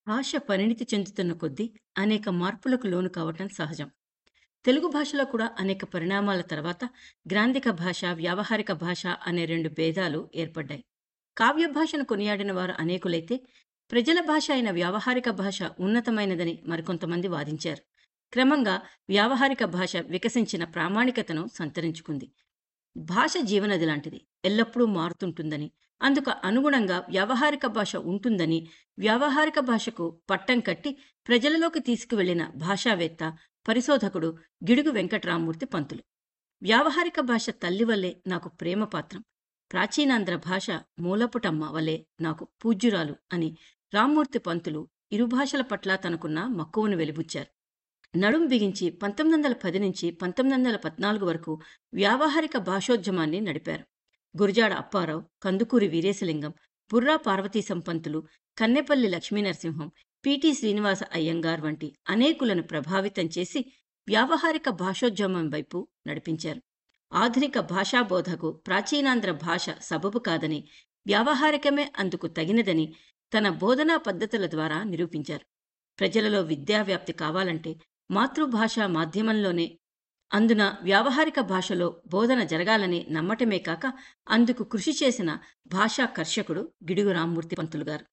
భాష పరిణితి చెందుతున్న కొద్దీ అనేక మార్పులకు లోను కావటం సహజం తెలుగు భాషలో కూడా అనేక పరిణామాల తర్వాత గ్రాంధిక భాష వ్యావహారిక భాష అనే రెండు భేదాలు ఏర్పడ్డాయి కావ్య భాషను కొనియాడిన వారు అనేకులైతే ప్రజల భాష అయిన వ్యావహారిక భాష ఉన్నతమైనదని మరికొంతమంది వాదించారు క్రమంగా వ్యావహారిక భాష వికసించిన ప్రామాణికతను సంతరించుకుంది భాష జీవనది లాంటిది ఎల్లప్పుడూ మారుతుంటుందని అందుకు అనుగుణంగా వ్యావహారిక భాష ఉంటుందని వ్యావహారిక భాషకు పట్టం కట్టి ప్రజలలోకి తీసుకువెళ్లిన భాషావేత్త పరిశోధకుడు గిడుగు వెంకటరామూర్తి పంతులు వ్యావహారిక భాష తల్లి వల్లే నాకు ప్రేమ పాత్రం ప్రాచీనాంధ్ర భాష మూలపుటమ్మ వలె నాకు పూజ్యురాలు అని రామ్మూర్తి పంతులు ఇరు భాషల పట్ల తనకున్న మక్కువను వెలిబుచ్చారు నడుం బిగించి పంతొమ్మిది వందల పది నుంచి పంతొమ్మిది వందల పద్నాలుగు వరకు వ్యావహారిక భాషోద్యమాన్ని నడిపారు గురజాడ అప్పారావు కందుకూరి వీరేశలింగం బుర్రా పార్వతీ సంపంతులు కన్నెపల్లి లక్ష్మీనరసింహం పిటి శ్రీనివాస అయ్యంగార్ వంటి అనేకులను ప్రభావితం చేసి వ్యావహారిక భాషోద్యమం వైపు నడిపించారు ఆధునిక భాషాబోధకు ప్రాచీనాంధ్ర భాష సబబు కాదని వ్యావహారికమే అందుకు తగినదని తన బోధనా పద్ధతుల ద్వారా నిరూపించారు ప్రజలలో విద్యావ్యాప్తి కావాలంటే మాతృభాష మాధ్యమంలోనే అందున వ్యావహారిక భాషలో బోధన జరగాలని నమ్మటమే కాక అందుకు కృషి చేసిన భాషా కర్షకుడు గిడుగు రామ్మూర్తి పంతులు గారు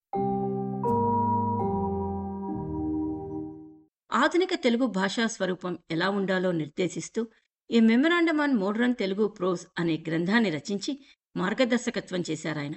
ఆధునిక తెలుగు భాషా స్వరూపం ఎలా ఉండాలో నిర్దేశిస్తూ ఈ memorandum on modern Telugu prose అనే గ్రంథాన్ని రచించి మార్గదర్శకత్వం చేశారాయన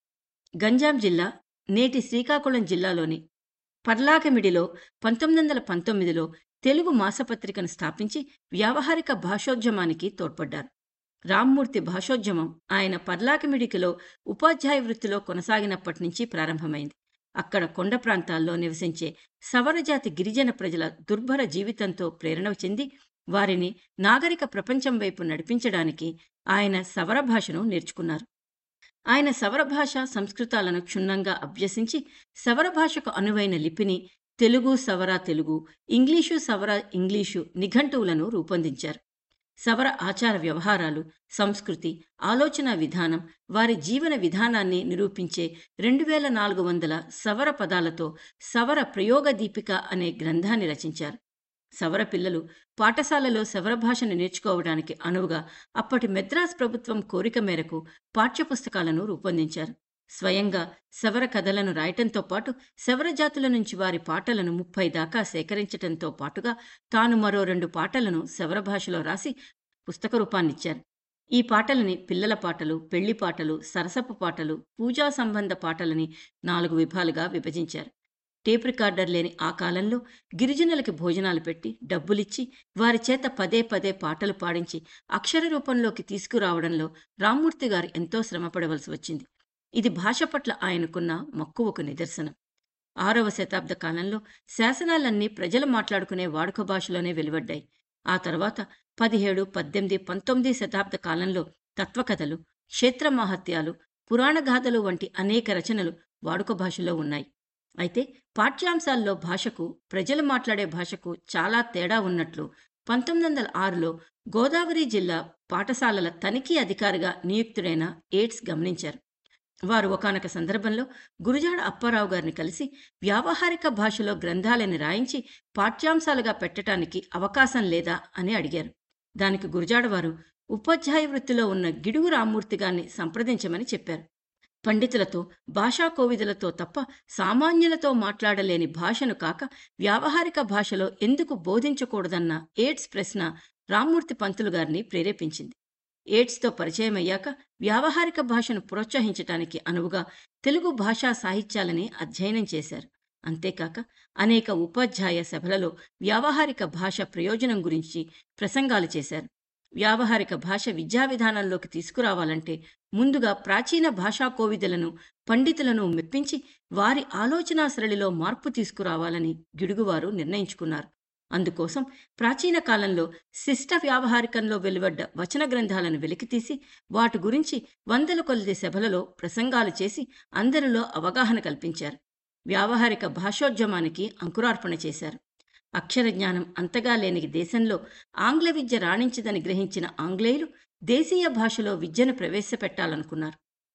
గంజాం జిల్లా నేటి శ్రీకాకుళం జిల్లాలోని పర్లాకమిడిలో పంతొమ్మిది వందల పంతొమ్మిదిలో తెలుగు మాసపత్రికను స్థాపించి వ్యావహారిక భాషోద్యమానికి తోడ్పడ్డారు రామ్మూర్తి భాషోద్యమం ఆయన పర్లాకమిడికిలో ఉపాధ్యాయ వృత్తిలో కొనసాగినప్పటి నుంచి ప్రారంభమైంది అక్కడ కొండ ప్రాంతాల్లో నివసించే సవరజాతి గిరిజన ప్రజల దుర్భర జీవితంతో ప్రేరణ చెంది వారిని నాగరిక ప్రపంచం వైపు నడిపించడానికి ఆయన సవర భాషను నేర్చుకున్నారు ఆయన సవర భాష సంస్కృతాలను క్షుణ్ణంగా అభ్యసించి సవర భాషకు అనువైన లిపిని తెలుగు సవర తెలుగు ఇంగ్లీషు సవర ఇంగ్లీషు నిఘంటువులను రూపొందించారు సవర ఆచార వ్యవహారాలు సంస్కృతి ఆలోచన విధానం వారి జీవన విధానాన్ని నిరూపించే రెండు వేల నాలుగు వందల సవర పదాలతో సవర ప్రయోగ దీపిక అనే గ్రంథాన్ని రచించారు సవర పిల్లలు పాఠశాలలో సవర భాషను నేర్చుకోవడానికి అనువుగా అప్పటి మెద్రాస్ ప్రభుత్వం కోరిక మేరకు పాఠ్యపుస్తకాలను రూపొందించారు స్వయంగా సవర కథలను రాయటంతో పాటు సవర జాతుల నుంచి వారి పాటలను ముప్పై దాకా సేకరించటంతో పాటుగా తాను మరో రెండు పాటలను సవర భాషలో రాసి పుస్తక రూపాన్నిచ్చారు ఈ పాటలని పిల్లల పాటలు పెళ్లి పాటలు సరసపు పాటలు పూజా సంబంధ పాటలని నాలుగు విభాలుగా విభజించారు టేప్ రికార్డర్ లేని ఆ కాలంలో గిరిజనులకి భోజనాలు పెట్టి డబ్బులిచ్చి వారి చేత పదే పదే పాటలు పాడించి అక్షర రూపంలోకి తీసుకురావడంలో రామ్మూర్తి గారు ఎంతో శ్రమపడవలసి వచ్చింది ఇది భాష పట్ల ఆయనకున్న మక్కువకు నిదర్శనం ఆరవ శతాబ్ద కాలంలో శాసనాలన్నీ ప్రజలు మాట్లాడుకునే వాడుక భాషలోనే వెలువడ్డాయి ఆ తర్వాత పదిహేడు పద్దెనిమిది పంతొమ్మిది శతాబ్ద కాలంలో తత్వకథలు క్షేత్ర మహత్యాలు పురాణగాథలు వంటి అనేక రచనలు వాడుక భాషలో ఉన్నాయి అయితే పాఠ్యాంశాల్లో భాషకు ప్రజలు మాట్లాడే భాషకు చాలా తేడా ఉన్నట్లు పంతొమ్మిది వందల ఆరులో గోదావరి జిల్లా పాఠశాలల తనిఖీ అధికారిగా నియుక్తుడైన ఎయిడ్స్ గమనించారు వారు ఒకనొక సందర్భంలో గురుజాడ అప్పారావు గారిని కలిసి వ్యావహారిక భాషలో గ్రంథాలని రాయించి పాఠ్యాంశాలుగా పెట్టడానికి అవకాశం లేదా అని అడిగారు దానికి గురుజాడ వారు ఉపాధ్యాయ వృత్తిలో ఉన్న గిడుగు రామ్మూర్తి గారిని సంప్రదించమని చెప్పారు పండితులతో భాషా కోవిదులతో తప్ప సామాన్యులతో మాట్లాడలేని భాషను కాక వ్యావహారిక భాషలో ఎందుకు బోధించకూడదన్న ఎయిడ్స్ ప్రశ్న రామ్మూర్తి పంతులు గారిని ప్రేరేపించింది ఎయిడ్స్తో పరిచయం అయ్యాక వ్యావహారిక భాషను ప్రోత్సహించటానికి అనువుగా తెలుగు భాషా సాహిత్యాలని అధ్యయనం చేశారు అంతేకాక అనేక ఉపాధ్యాయ సభలలో వ్యావహారిక భాష ప్రయోజనం గురించి ప్రసంగాలు చేశారు వ్యావహారిక భాష విద్యా విధానంలోకి తీసుకురావాలంటే ముందుగా ప్రాచీన భాషా కోవిదులను పండితులను మెప్పించి వారి ఆలోచనా సరళిలో మార్పు తీసుకురావాలని గిడుగువారు నిర్ణయించుకున్నారు అందుకోసం ప్రాచీన కాలంలో శిష్ట వ్యావహారికంలో వెలువడ్డ వచన గ్రంథాలను వెలికితీసి వాటి గురించి వందల కొలది సభలలో ప్రసంగాలు చేసి అందరిలో అవగాహన కల్పించారు వ్యావహారిక భాషోద్యమానికి అంకురార్పణ చేశారు అక్షర జ్ఞానం అంతగా లేని దేశంలో ఆంగ్ల విద్య రాణించదని గ్రహించిన ఆంగ్లేయులు దేశీయ భాషలో విద్యను ప్రవేశపెట్టాలనుకున్నారు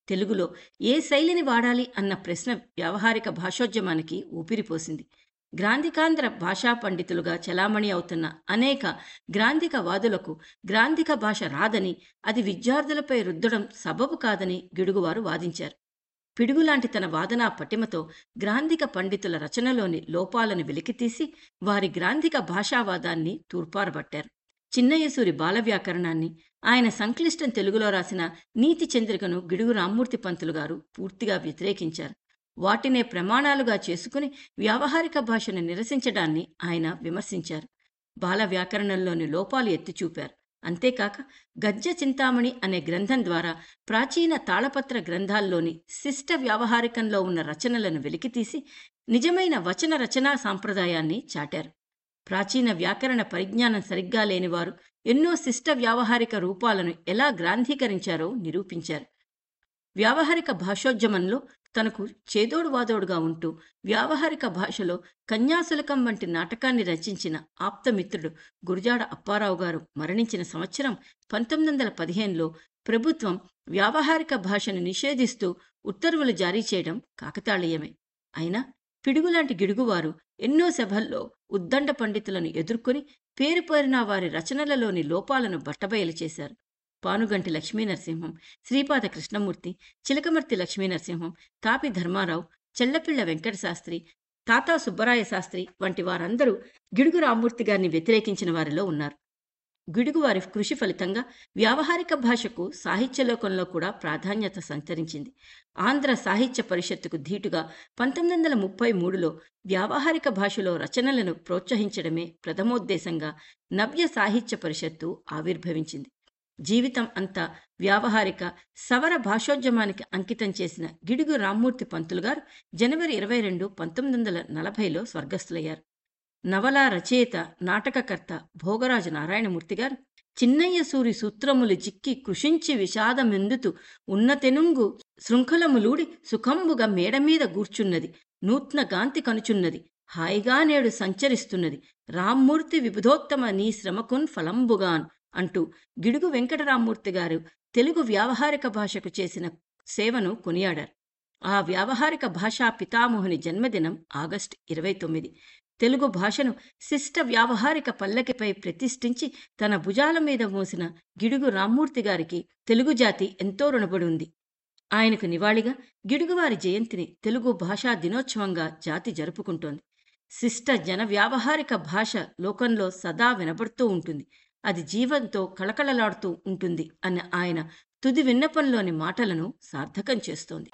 తెలుగులో ఏ శైలిని వాడాలి అన్న ప్రశ్న వ్యావహారిక భాషోద్యమానికి ఊపిరిపోసింది గ్రాంధికాంధ్ర భాషా పండితులుగా చలామణి అవుతున్న అనేక గ్రాంధిక వాదులకు గ్రాంధిక భాష రాదని అది విద్యార్థులపై రుద్దడం సబబు కాదని గిడుగువారు వాదించారు పిడుగులాంటి తన వాదనా పటిమతో గ్రాంధిక పండితుల రచనలోని లోపాలను వెలికితీసి వారి గ్రాంధిక భాషావాదాన్ని తూర్పారబట్టారు చిన్నయసూరి బాల వ్యాకరణాన్ని ఆయన సంక్లిష్టం తెలుగులో రాసిన నీతి చంద్రికను గిడుగు రామ్మూర్తి పంతులు గారు పూర్తిగా వ్యతిరేకించారు వాటినే ప్రమాణాలుగా చేసుకుని వ్యావహారిక భాషను నిరసించడాన్ని ఆయన విమర్శించారు బాల వ్యాకరణంలోని లోపాలు ఎత్తిచూపారు అంతేకాక గజ్జ చింతామణి అనే గ్రంథం ద్వారా ప్రాచీన తాళపత్ర గ్రంథాల్లోని శిష్ట వ్యావహారికంలో ఉన్న రచనలను వెలికితీసి నిజమైన వచన రచనా సాంప్రదాయాన్ని చాటారు ప్రాచీన వ్యాకరణ పరిజ్ఞానం సరిగ్గా లేనివారు ఎన్నో శిష్ట వ్యావహారిక రూపాలను ఎలా గ్రాంధీకరించారో నిరూపించారు వ్యావహారిక భాషోద్యమంలో తనకు చేదోడు వాదోడుగా ఉంటూ వ్యావహారిక భాషలో కన్యాశులకం వంటి నాటకాన్ని రచించిన ఆప్తమిత్రుడు గురజాడ అప్పారావు గారు మరణించిన సంవత్సరం పంతొమ్మిది వందల పదిహేనులో ప్రభుత్వం వ్యావహారిక భాషను నిషేధిస్తూ ఉత్తర్వులు జారీ చేయడం కాకతాళీయమే అయినా పిడుగులాంటి గిడుగువారు ఎన్నో సభల్లో ఉద్దండ పండితులను ఎదుర్కొని పేరు పేరిన వారి రచనలలోని లోపాలను బట్టబయలు చేశారు పానుగంటి లక్ష్మీనరసింహం శ్రీపాద కృష్ణమూర్తి చిలకమర్తి లక్ష్మీనరసింహం తాపి ధర్మారావు చెల్లపిళ్ల వెంకటశాస్త్రి తాతా సుబ్బరాయ శాస్త్రి వంటి వారందరూ గిడుగు రామ్మూర్తి గారిని వ్యతిరేకించిన వారిలో ఉన్నారు గిడుగు వారి కృషి ఫలితంగా వ్యావహారిక భాషకు సాహిత్యలోకంలో కూడా ప్రాధాన్యత సంతరించింది ఆంధ్ర సాహిత్య పరిషత్తుకు ధీటుగా పంతొమ్మిది వందల ముప్పై మూడులో వ్యావహారిక భాషలో రచనలను ప్రోత్సహించడమే ప్రథమోద్దేశంగా నవ్య సాహిత్య పరిషత్తు ఆవిర్భవించింది జీవితం అంతా వ్యావహారిక సవర భాషోద్యమానికి అంకితం చేసిన గిడుగు రామ్మూర్తి పంతులు గారు జనవరి ఇరవై రెండు పంతొమ్మిది వందల నలభైలో స్వర్గస్థులయ్యారు నవలా రచయిత నాటకకర్త భోగరాజు నారాయణమూర్తి గారు చిన్నయ్య సూరి సూత్రములు జిక్కి కృషించి విషాదమెందుతు ఉన్నతెనుంగు శృంఖలములూడి సుఖంబుగా మేడమీద గూర్చున్నది నూత్న గాంతి కనుచున్నది హాయిగా నేడు సంచరిస్తున్నది రామ్మూర్తి విబుధోత్తమ నీ శ్రమకున్ ఫలంబుగాన్ అంటూ గిడుగు వెంకటరామ్మూర్తి గారు తెలుగు వ్యావహారిక భాషకు చేసిన సేవను కొనియాడారు ఆ వ్యావహారిక భాషా పితామోహుని జన్మదినం ఆగస్టు ఇరవై తొమ్మిది తెలుగు భాషను శిష్ట వ్యావహారిక పల్లకిపై ప్రతిష్ఠించి తన భుజాల మీద మోసిన గిడుగు రామ్మూర్తి గారికి తెలుగు జాతి ఎంతో రుణపడి ఉంది ఆయనకు నివాళిగా గిడుగువారి జయంతిని తెలుగు భాషా దినోత్సవంగా జాతి జరుపుకుంటోంది శిష్ట జన వ్యావహారిక భాష లోకంలో సదా వినబడుతూ ఉంటుంది అది జీవంతో కళకళలాడుతూ ఉంటుంది అన్న ఆయన తుది విన్నపంలోని మాటలను సార్థకం చేస్తోంది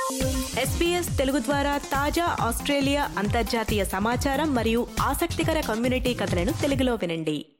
ఎస్పీఎస్ తెలుగు ద్వారా తాజా ఆస్ట్రేలియా అంతర్జాతీయ సమాచారం మరియు ఆసక్తికర కమ్యూనిటీ కథలను తెలుగులో వినండి